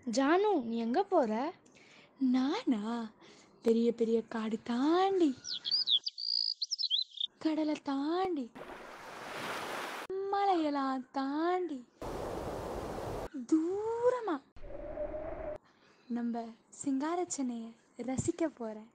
ஜானு நீ எங்கே போகிற நானா பெரிய பெரிய காடு தாண்டி கடலை தாண்டி மலையெல்லாம் தாண்டி தூரமா நம்ம சிங்கார சென்னையை ரசிக்க போறேன்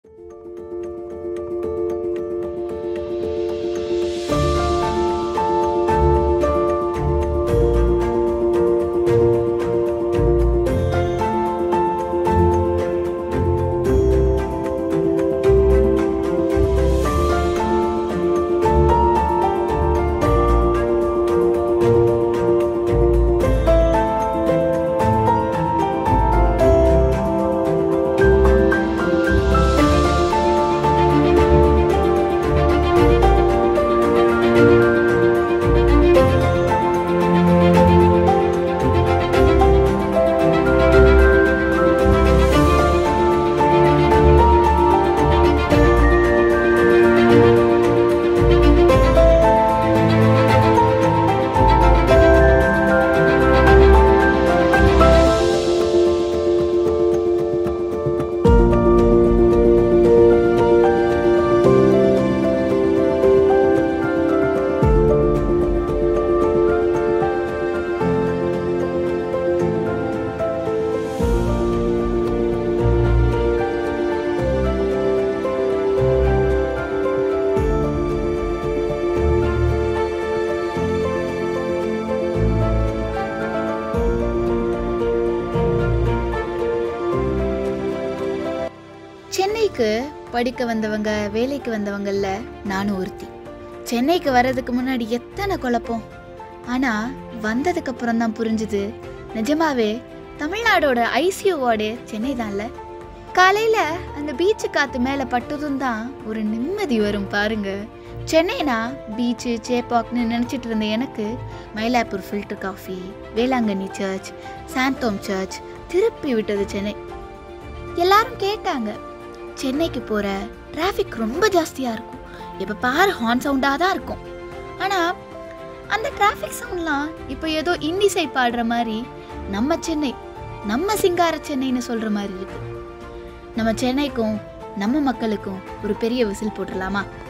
சென்னைக்கு படிக்க வந்தவங்க வேலைக்கு வந்தவங்கல்ல நானும் ஒருத்தி சென்னைக்கு வர்றதுக்கு முன்னாடி எத்தனை குழப்பம் ஆனா வந்ததுக்கு அப்புறம் தான் புரிஞ்சுது நிஜமாவே தமிழ்நாடோட ஐசியூ வார்டு சென்னை தான்ல காலையில அந்த பீச்சு காத்து மேல பட்டதும் தான் ஒரு நிம்மதி வரும் பாருங்க சென்னைனா பீச்சு சேப்பாக்னு நினச்சிட்டு இருந்த எனக்கு Mylapore filter coffee Velankanni church Santhome church திருப்பி விட்டது சென்னை எல்லாரும் கேட்டாங்க சென்னைக்கு போகிற டிராஃபிக் ரொம்ப ஜாஸ்தியாக இருக்கும் எப்போ பாரு ஹார்ன் சவுண்டாக தான் இருக்கும் ஆனால் அந்த டிராஃபிக் சவுண்ட்லாம் இப்போ ஏதோ இன்னிசை பாடுற மாதிரி நம்ம சென்னை நம்ம சிங்கார சென்னைன்னு சொல்கிற மாதிரி இருக்கு நம்ம சென்னைக்கும் நம்ம மக்களுக்கும் ஒரு பெரிய விசில் போட்டுடலாமா